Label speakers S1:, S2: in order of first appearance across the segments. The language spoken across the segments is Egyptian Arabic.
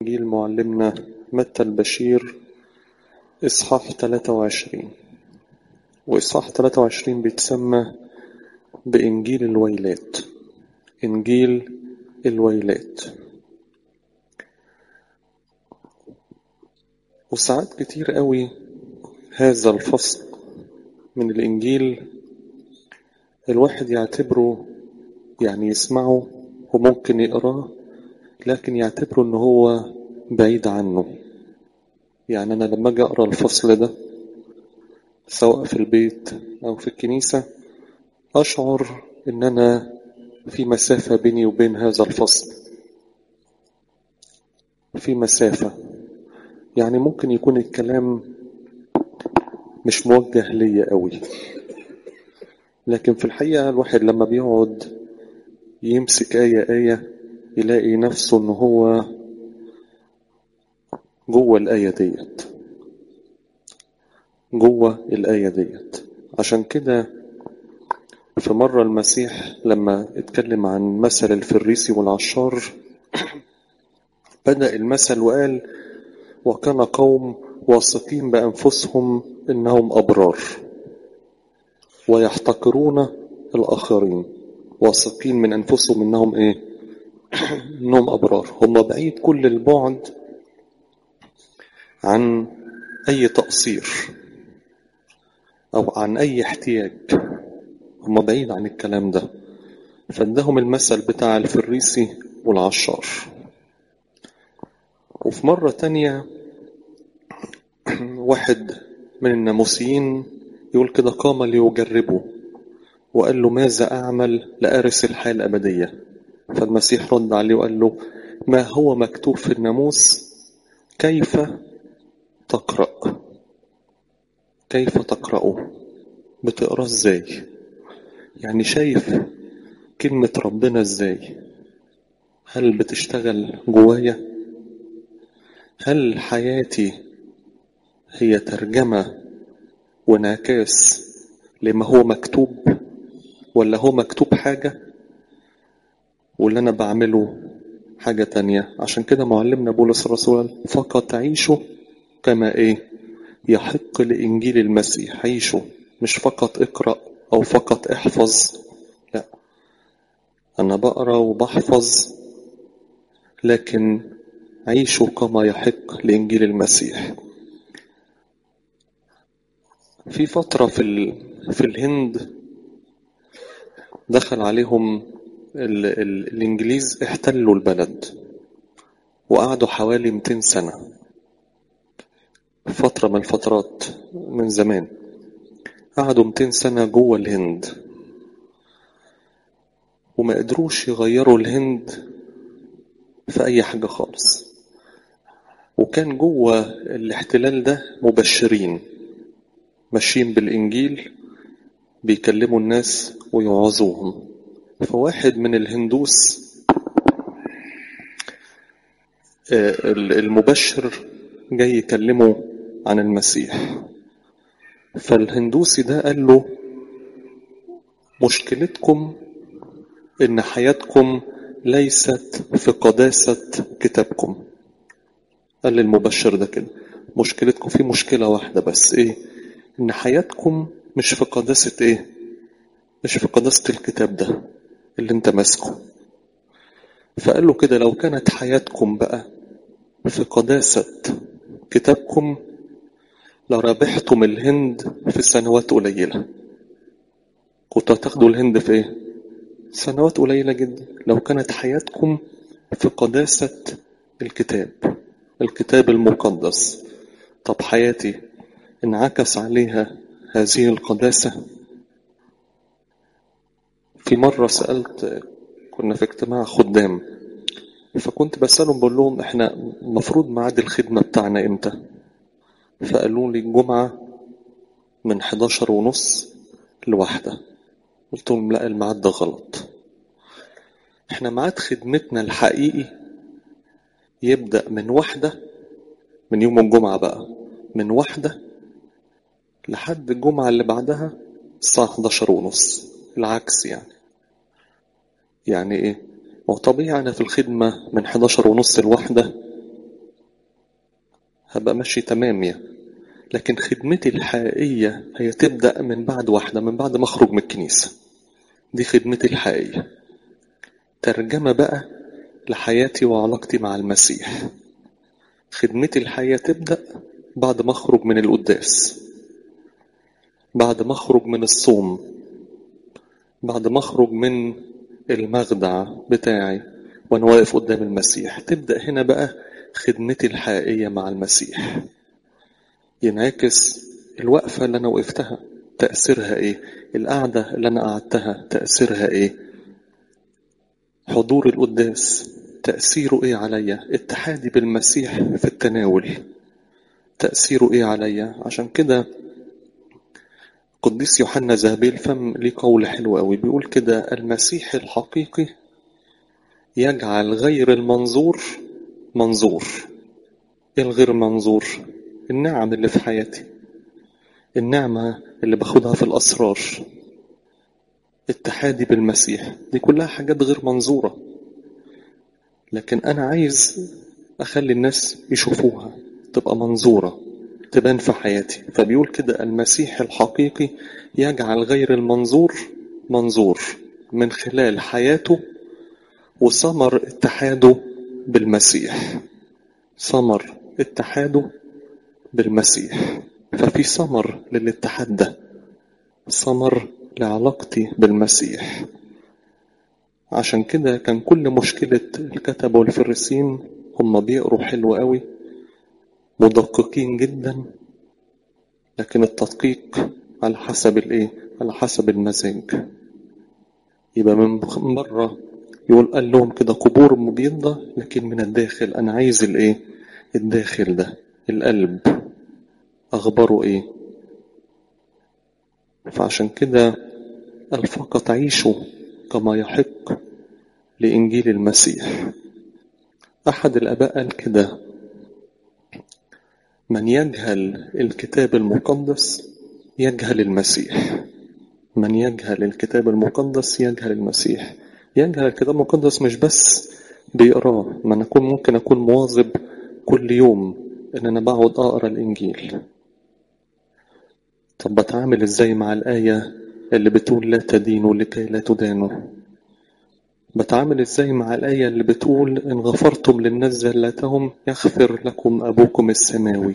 S1: إنجيل معلمنا متى البشير إصحاح 23 وإصحاح 23 بيتسمى بإنجيل الويلات إنجيل الويلات وساعات كتير قوي هذا الفصل من الإنجيل الواحد يعتبره يعني يسمعه وممكن يقراه لكن يعتبره ان هو بعيد عنه يعني انا لما اجي اقرا الفصل ده سواء في البيت او في الكنيسه اشعر ان انا في مسافه بيني وبين هذا الفصل في مسافه يعني ممكن يكون الكلام مش موجه ليا قوي لكن في الحقيقه الواحد لما بيقعد يمسك ايه ايه يلاقي نفسه ان هو جوه الآية ديت جوه الآية ديت عشان كده في مرة المسيح لما اتكلم عن مثل الفريسي والعشار بدأ المثل وقال وكان قوم واثقين بأنفسهم إنهم أبرار ويحتقرون الآخرين واثقين من أنفسهم إنهم إيه انهم ابرار هم بعيد كل البعد عن اي تقصير او عن اي احتياج هم بعيد عن الكلام ده فادهم المثل بتاع الفريسي والعشار وفي مرة تانية واحد من الناموسيين يقول كده قام ليجربه وقال له ماذا أعمل لأرث الحياة الأبدية فالمسيح رد عليه وقال له ما هو مكتوب في الناموس كيف تقرأ كيف تقرأه بتقرأ ازاي يعني شايف كلمة ربنا ازاي هل بتشتغل جوايا هل حياتي هي ترجمة وانعكاس لما هو مكتوب ولا هو مكتوب حاجة واللي أنا بعمله حاجة تانية عشان كده معلمنا بولس الرسول فقط عيشوا كما إيه يحق لإنجيل المسيح عيشوا مش فقط اقرأ أو فقط احفظ لا أنا بقرأ وبحفظ لكن عيشوا كما يحق لإنجيل المسيح في فترة في, في الهند دخل عليهم ال ال الإنجليز احتلوا البلد وقعدوا حوالي 200 سنة فترة من الفترات من زمان قعدوا 200 سنة جوه الهند وما قدروش يغيروا الهند في أي حاجة خالص وكان جوه الاحتلال ده مبشرين ماشيين بالإنجيل بيكلموا الناس ويوعظوهم فواحد من الهندوس المبشر جاي يكلمه عن المسيح فالهندوسي ده قال له مشكلتكم ان حياتكم ليست في قداسة كتابكم قال للمبشر ده كده مشكلتكم في مشكلة واحدة بس ايه ان حياتكم مش في قداسة ايه مش في قداسة الكتاب ده اللي انت ماسكه فقال له كده لو كانت حياتكم بقى في قداسة كتابكم لربحتم الهند في سنوات قليلة كنتوا هتاخدوا الهند في ايه سنوات قليلة جدا لو كانت حياتكم في قداسة الكتاب الكتاب المقدس طب حياتي انعكس عليها هذه القداسة في مرة سألت كنا في اجتماع خدام فكنت بسألهم بقول لهم احنا المفروض ميعاد الخدمة بتاعنا امتى فقالوا لي الجمعة من 11 ونص لواحدة قلت لهم لا الميعاد ده غلط احنا ميعاد خدمتنا الحقيقي يبدأ من واحدة من يوم الجمعة بقى من واحدة لحد الجمعة اللي بعدها الساعة 11 ونص العكس يعني يعني ايه ما هو طبيعي انا في الخدمة من 11 ونص لواحدة هبقى ماشي تمام يعني لكن خدمتي الحقيقية هي تبدأ من بعد واحدة من بعد ما أخرج من الكنيسة دي خدمتي الحقيقية ترجمة بقى لحياتي وعلاقتي مع المسيح خدمتي الحقيقية تبدأ بعد ما أخرج من القداس بعد ما أخرج من الصوم بعد ما أخرج من المخدع بتاعي وأنا واقف قدام المسيح تبدأ هنا بقى خدمتي الحقيقية مع المسيح ينعكس الوقفة اللي أنا وقفتها تأثيرها إيه القعدة اللي أنا قعدتها تأثيرها إيه حضور القداس تأثيره إيه عليا اتحادي بالمسيح في التناول تأثيره إيه عليا عشان كده قديس يوحنا ذهبي الفم ليه قول حلو قوي بيقول كده المسيح الحقيقي يجعل غير المنظور منظور ايه الغير منظور النعم اللي في حياتي النعمة اللي باخدها في الأسرار اتحادي بالمسيح دي كلها حاجات غير منظورة لكن أنا عايز أخلي الناس يشوفوها تبقى منظورة تبان في حياتي فبيقول كده المسيح الحقيقي يجعل غير المنظور منظور من خلال حياته وثمر اتحاده بالمسيح ثمر اتحاده بالمسيح ففي ثمر للاتحاد ده ثمر لعلاقتي بالمسيح عشان كده كان كل مشكلة الكتبة والفريسين هم بيقروا حلو قوي مدققين جدا لكن التدقيق على حسب الايه على حسب المزاج يبقى من بره يقول قال لهم كده قبور مبيضة لكن من الداخل انا عايز الايه الداخل ده القلب اخباره ايه فعشان كده قال فقط عيشوا كما يحق لإنجيل المسيح أحد الآباء قال كده من يجهل الكتاب المقدس يجهل المسيح من يجهل الكتاب المقدس يجهل المسيح يجهل الكتاب المقدس مش بس بيقراه ما أنا أكون ممكن أكون مواظب كل يوم إن أنا بقعد أقرأ الإنجيل طب بتعامل إزاي مع الآية اللي بتقول لا تدينوا لكي لا تدانوا بتعامل ازاي مع الآية اللي بتقول إن غفرتم للناس زلاتهم يغفر لكم أبوكم السماوي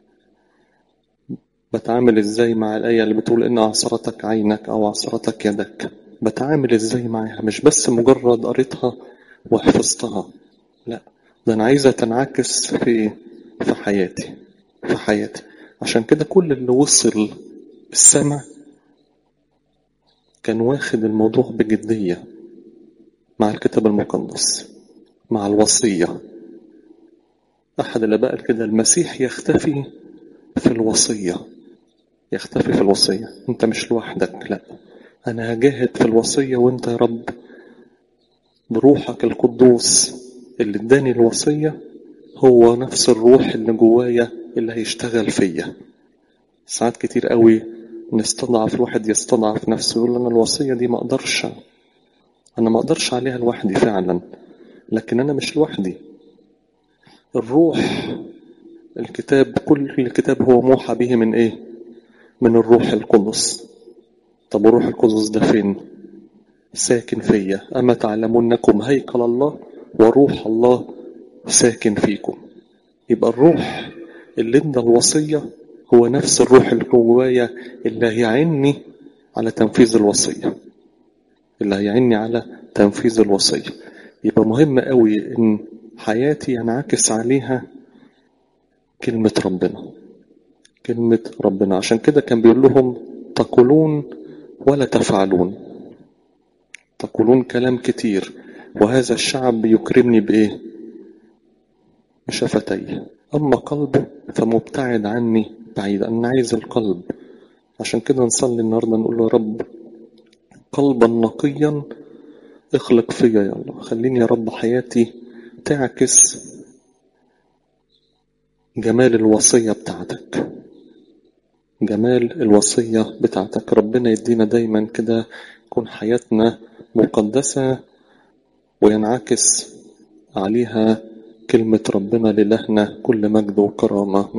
S1: بتعامل ازاي مع الآية اللي بتقول إن عصرتك عينك أو عصرتك يدك بتعامل ازاي معاها مش بس مجرد قريتها وحفظتها لا ده أنا عايزة تنعكس في في حياتي في حياتي عشان كده كل اللي وصل السماء كان واخد الموضوع بجدية مع الكتاب المقدس مع الوصية أحد الآباء كده المسيح يختفي في الوصية يختفي في الوصية أنت مش لوحدك لا أنا هجاهد في الوصية وأنت يا رب بروحك القدوس اللي اداني الوصية هو نفس الروح اللي جوايا اللي هيشتغل فيا ساعات كتير قوي نستضعف الواحد يستضعف نفسه يقول أنا الوصية دي ما أقدرش أنا ما أقدرش عليها لوحدي فعلا لكن أنا مش لوحدي الروح الكتاب كل الكتاب هو موحى به من إيه من الروح القدس طب الروح القدس ده فين ساكن فيا أما تعلمونكم هيكل الله وروح الله ساكن فيكم يبقى الروح اللي ادى الوصية هو نفس الروح اللي جوايا اللي هيعني على تنفيذ الوصية اللي هيعني على تنفيذ الوصية يبقى مهم قوي ان حياتي ينعكس عليها كلمة ربنا كلمة ربنا عشان كده كان بيقول لهم تقولون ولا تفعلون تقولون كلام كتير وهذا الشعب يكرمني بإيه بشفتيه أما قلبه فمبتعد عني بعيد أنا عايز القلب عشان كده نصلي النهاردة نقول له يا رب قلبا نقيا اخلق فيا يا الله خليني يا رب حياتي تعكس جمال الوصية بتاعتك جمال الوصية بتاعتك ربنا يدينا دايما كده تكون حياتنا مقدسة وينعكس عليها كلمة ربنا للهنا كل مجد وكرامة